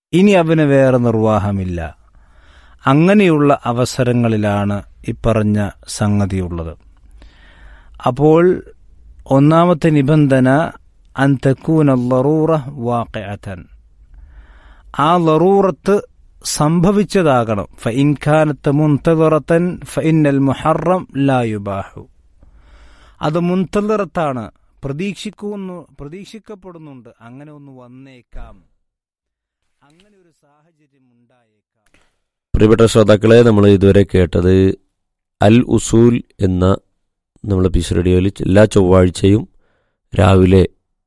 ഇനി അവന് വേറെ നിർവാഹമില്ല അങ്ങനെയുള്ള അവസരങ്ങളിലാണ് ഇപ്പറഞ്ഞ സംഗതിയുള്ളത് അപ്പോൾ ഒന്നാമത്തെ നിബന്ധന അൻ തക്കൂന ലറൂറ വാക്കഅത്തൻ ആ ലറൂറത്ത് സംഭവിച്ചതാകണം ഫഇൻ ഖാനത്ത് മുൻതദിറത്തൻ ഫഇന്നൽ മുഹറം ലാ യുബാഹു അത് മുൻതദിറത്താണ് പ്രതീക്ഷിക്കുന്നു പ്രതീക്ഷിക്കപ്പെടുന്നുണ്ട് അങ്ങനെ ഒന്ന് വന്നേക്കാം അങ്ങനെ ഒരു സാഹചര്യം ഉണ്ടായേക്കാം പ്രിയപ്പെട്ട ശ്രോതാക്കളെ നമ്മൾ ഇതുവരെ കേട്ടത് അൽ ഉസൂൽ എന്ന നമ്മളെ പീസ് റേഡിയോയിൽ എല്ലാ ചൊവ്വാഴ്ചയും രാവിലെ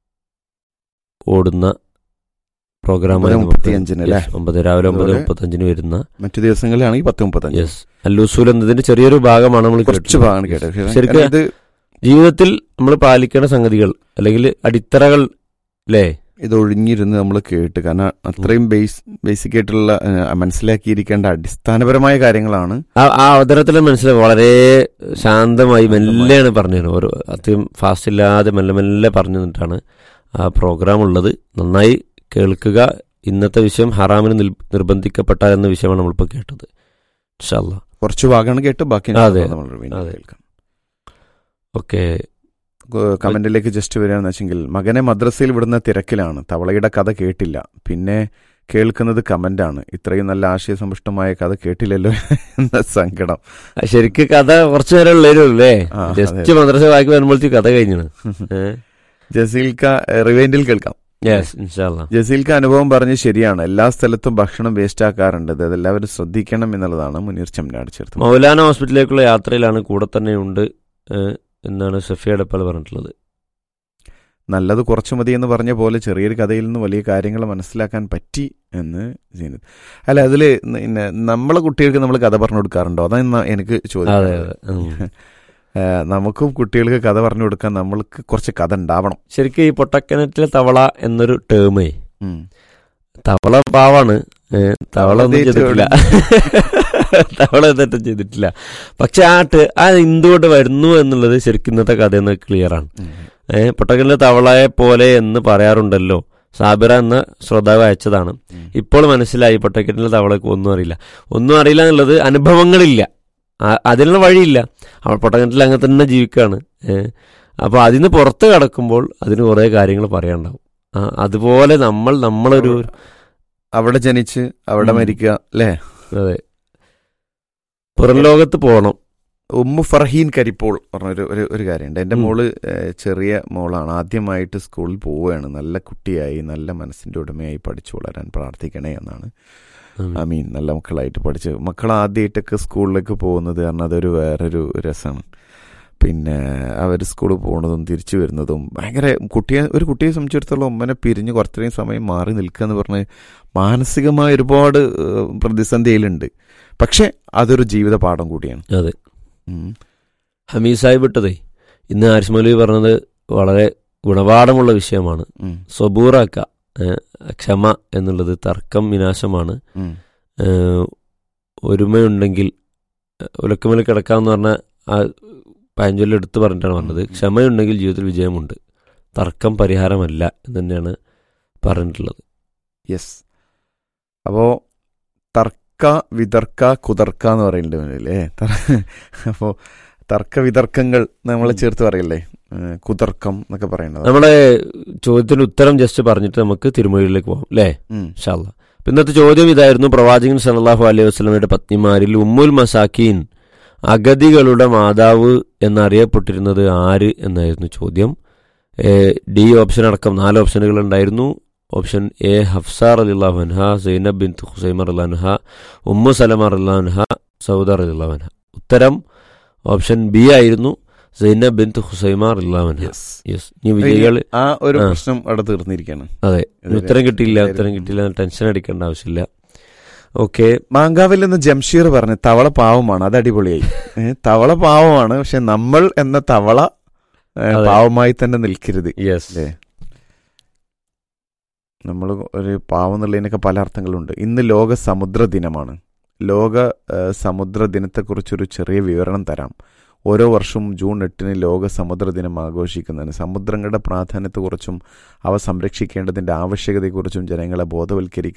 ഓടുന്ന പ്രോഗ്രാമായി ഒമ്പത് മുപ്പത്തിയഞ്ചിന് അല്ലേ? ഒമ്പത് രാവിലെ ഒമ്പത് അതുപോലെ മുപ്പത്തഞ്ചിന് വരുന്ന മറ്റു ദിവസങ്ങളിലാണെങ്കിൽ പത്ത് മുപ്പത്തഞ്ച് യെസ് അൽ ഉസൂൽ എന്നതിന്റെ ചെറിയൊരു ഭാഗമാണ് നമ്മൾ കുറച്ച് കേട്ടത്. ഭാഗമാണ് കേട്ടത് ശരിക്കും കാരണം ഇത് ജീവിതത്തിൽ നമ്മൾ പാലിക്കേണ്ട സംഗതികൾ അല്ലെങ്കിൽ അടിത്തറകൾ അല്ലേ ഇത് ഒഴിഞ്ഞിരുന്ന് നമ്മൾ കേട്ട് കാരണം അത്രയും ബേസ് ബേസിക് ആയിട്ടുള്ള ഏഹ്, മനസ്സിലാക്കിയിരിക്കേണ്ട അടിസ്ഥാനപരമായ കാര്യങ്ങളാണ് ആ ആ അവതരണത്തിൽ മനസ്സിലായി വളരെ ശാന്തമായി മെല്ലെയാണ് പറഞ്ഞത് ഓരോ അത്രയും ഫാസ്റ്റ് ഇല്ലാതെ മെല്ലെ മെല്ലെ പറഞ്ഞു തന്നിട്ടാണ് ആ പ്രോഗ്രാം ഉള്ളത് നന്നായി കേൾക്കുക ഇന്നത്തെ വിഷയം ഹറാമിന് നിൽ- നിർബന്ധിക്കപ്പെട്ട എന്ന വിഷയമാണ് നമ്മളിപ്പോൾ കേട്ടത് ഇൻഷാല്ല കുറച്ച് ഭാഗമാണ് കേട്ട് ബാക്കി അതെ. നമ്മൾ വീണ്ടും അതെ. കേൾക്കാം ഓക്കെ ഏഹ്, കമന്റിലേക്ക് ജസ്റ്റ് വരികയാണെന്ന് വെച്ചെങ്കിൽ മകനെ മദ്രസയിൽ വിടുന്ന തിരക്കിലാണ് തവളയുടെ കഥ കേട്ടില്ല പിന്നെ കേൾക്കുന്നത് കമന്റാണ് ഇത്രയും നല്ല ആശയസമ്പുഷ്ടമായ കഥ കേട്ടില്ലല്ലോ എന്ന സങ്കടം ശരിക്ക് കഥ കുറച്ചു നേരം ഉള്ളൂ അല്ലേ ആ, അതെ. ജസ്റ്റ് മദ്രസ വാക്കി വരുമ്പോഴത്തേക്ക് കഥ കഴിഞ്ഞാണ് ജസീൽക്ക റിവൈൻഡിൽ കേൾക്കാം യെസ് ഇൻഷാല്ല ജസീൽക്ക് അനുഭവം പറഞ്ഞ് ശരിയാണ് എല്ലാ സ്ഥലത്തും ഭക്ഷണം വേസ്റ്റ് ആക്കാറുണ്ട് അത് എല്ലാവരും ശ്രദ്ധിക്കണം എന്നുള്ളതാണ് മുനീർ ചമ്മനാട് ചേർത്ത് മൗലാന ഹോസ്പിറ്റലിലേക്കുള്ള യാത്രയിലാണ് കൂടെ തന്നെ ഉണ്ട് ഏഹ്, എന്നാണ് സഫിയ ഡപ്പൽ പറഞ്ഞിട്ടുള്ളത് നല്ലത് കുറച്ചു മതി എന്ന് പറഞ്ഞ പോലെ ചെറിയൊരു കഥയിൽ നിന്ന് വലിയ കാര്യങ്ങൾ മനസ്സിലാക്കാൻ പറ്റി എന്ന് സീനത്ത് അല്ല അതിൽ നമ്മളെ കുട്ടികൾക്ക് നമ്മൾ കഥ പറഞ്ഞു കൊടുക്കാറുണ്ടോ അതാണ് എനിക്ക് അതെ ചോദ്യം അതെ ഉം. ഏഹ് നമുക്കും കുട്ടികൾക്ക് കഥ പറഞ്ഞു കൊടുക്കാൻ നമ്മൾക്ക് കുറച്ച് കഥ ഉണ്ടാവണം ശരിക്കും ഈ പൊട്ടക്കിണറ്റിലെ തവള എന്നൊരു ടേമേ ഉം. തവള പാവാണ് ഏ, തവള ഒന്നും അതേ ചെയ്തിട്ടില്ല തവള തെറ്റും ചെയ്തിട്ടില്ല പക്ഷെ ആ ടെ- ആ എന്തുകൊണ്ട് വരുന്നു എന്നുള്ളത് ശരിക്കും ഇന്നത്തെ കഥയെന്ന് ക്ലിയർ ആണ് ഉം. ഏഹ് പൊട്ടക്കിണറ്റിലെ തവളയെ പോലെ എന്ന് പറയാറുണ്ടല്ലോ സാബിറ എന്ന ശ്രോതാവ് അയച്ചതാണ് ഉം. ഇപ്പോൾ മനസ്സിലായി പൊട്ടക്കിണറ്റിലെ തവളക്ക് ഒന്നും അറിയില്ല ഒന്നും അറിയില്ല എന്നുള്ളത് അനുഭവങ്ങളില്ല ആ- അതിനുള്ള വഴിയില്ല അവൾ പൊട്ടക്കിണറ്റിൽ അങ്ങനെ തന്നെ ജീവിക്കുകയാണ് ഏഹ് അപ്പോൾ അതിന് പുറത്ത് കടക്കുമ്പോൾ അതിന് കുറേ കാര്യങ്ങൾ പറയാനുണ്ടാവും ആ, അതുപോലെ നമ്മൾ നമ്മളൊരു അവിടെ ജനിച്ച് അവിടെ ഉം. മരിക്കുക അല്ലേ അതെ പുറം ലോകത്ത് പോകണം ഉമ്മു ഫർഹീൻ കരിപ്പോൾ പറഞ്ഞൊരു ഒരു ഒരു കാര്യമുണ്ട് എൻ്റെ ഉം. മോള് ഏഹ്, ചെറിയ മോളാണ് ആദ്യമായിട്ട് സ്കൂളിൽ പോവുകയാണ് നല്ല കുട്ടിയായി നല്ല മനസ്സിൻ്റെ ഉടമയായി പഠിച്ചു വളരാൻ പ്രാർത്ഥിക്കണേ എന്നാണ് ഐ മീൻ നല്ല മക്കളായിട്ട് പഠിച്ച് മക്കൾ ആദ്യമായിട്ടൊക്കെ സ്കൂളിലേക്ക് പോകുന്നത് കാരണം അതൊരു വേറൊരു രസമാണ് പിന്നെ അവർ സ്കൂളിൽ പോകുന്നതും തിരിച്ചു വരുന്നതും ഭയങ്കര കുട്ടിയെ ഒരു കുട്ടിയെ സംബന്ധിച്ചിടത്തോളം ഉമ്മനെ പിരിഞ്ഞ് കുറച്ചത്രയും സമയം മാറി നിൽക്കുക എന്ന് പറഞ്ഞ് മാനസികമായ ഒരുപാട് ഏഹ്, പ്രതിസന്ധിയിലുണ്ട് പക്ഷെ അതൊരു ജീവിത പാഠം കൂടിയാണ് അതെ ഉം. ഹമീദ് സാഹിബ് ഇട്ടതേ ഇന്ന് ആരിസ് മൗലവി പറഞ്ഞത് വളരെ ഗുണപാഠമുള്ള വിഷയമാണ് ഉം. സ്വബൂറാക്ക ഏഹ്, ക്ഷമ എന്നുള്ളത് തർക്കം വിനാശമാണ് ഉം. ഏഹ്, ഒരുമയുണ്ടെങ്കിൽ ഏഹ്, ഉലക്കമേൽ കിടക്കാമെന്ന് പറഞ്ഞ ആ പഴഞ്ചൊല്ലി എടുത്ത് പറഞ്ഞിട്ടാണ് പറഞ്ഞത് ഉം. ക്ഷമയുണ്ടെങ്കിൽ ജീവിതത്തിൽ വിജയമുണ്ട് തർക്കം പരിഹാരമല്ല എന്ന് തന്നെയാണ് പറഞ്ഞിട്ടുള്ളത് യെസ് അപ്പോ തർക്ക വിതർക്ക കുതർക്ക എന്ന് പറയുന്നുണ്ട് അല്ലേ അപ്പോ തർക്ക വിതർക്കങ്ങൾ നമ്മൾ ചേർത്ത് പറയില്ലേ ഏഹ് കുതർക്കം എന്നൊക്കെ പറയുന്നത് നമ്മുടെ ചോദ്യത്തിന് ഉത്തരം ജസ്റ്റ് പറഞ്ഞിട്ട് നമുക്ക് തിരുമൊഴിയിലേക്ക് പോകാം അല്ലേ ഉം. ഇൻഷാല്ല അപ്പൊ ഇന്നത്തെ ചോദ്യം ഇതായിരുന്നു പ്രവാചകൻ സല്ലല്ലാഹു അലൈഹി വസ്ലമയുടെ പത്നിമാരിൽ ഉമ്മുൽ മസാക്കീൻ അഗതികളുടെ മാതാവ് എന്നറിയപ്പെട്ടിരുന്നത് ആര് എന്നായിരുന്നു ചോദ്യം ഏ, ഡി ഓപ്ഷൻ അടക്കം നാല് ഓപ്ഷനുകൾ ഉണ്ടായിരുന്നു ഓപ്ഷൻ എ ഹഫ്സാർ അലിള്ളാഹു അൻഹ സൈനബ് ബിൻ ഹുസൈമർ അൻഹ ഉമ്മു സലമ അൻഹ സൗദർ അലിള്ളാഹു അൻഹ ഉത്തരം ഓപ്ഷൻ ബി ആയിരുന്നു സൈനബ് ബിൻ ഹുസൈമർ അൻഹ Yes. യെസ് ഇനി വിജയികൾ ആ ഒരു ആ. പ്രശ്നം അവിടെ തീർന്നിരിക്കുകയാണ് അതെ ഇതില് ഉത്തരം കിട്ടിയില്ല ഉത്തരം ഉം. കിട്ടിയില്ല ടെൻഷൻ അടിക്കേണ്ട ആവശ്യമില്ല ഓക്കെ മാങ്കാവിൽ നിന്ന് ജംഷീർ പറഞ്ഞു തവള പാവമാണ് അത് അടിപൊളിയായി ഏഹ് തവള പാവമാണ് പക്ഷെ നമ്മൾ എന്ന തവള ഏഹ്, അതെ. പാവമായി തന്നെ നിൽക്കരുത് യെസ് അല്ലേ നമ്മൾ ഒരു പാവം എന്നുള്ളതിനൊക്കെ പല അർത്ഥങ്ങളുണ്ട് ഇന്ന് ലോക സമുദ്ര ദിനമാണ് ലോക ഏഹ്, സമുദ്ര ദിനത്തെക്കുറിച്ചൊരു ചെറിയ വിവരണം തരാം ഓരോ വർഷവും ജൂൺ എട്ടിന് ലോക സമുദ്ര ദിനം ആഘോഷിക്കുന്നതിന് സമുദ്രങ്ങളുടെ പ്രാധാന്യത്തെക്കുറിച്ചും അവ സംരക്ഷിക്കേണ്ടതിൻ്റെ ആവശ്യകതയെക്കുറിച്ചും ജനങ്ങളെ ബോധവൽക്കരിക്കുക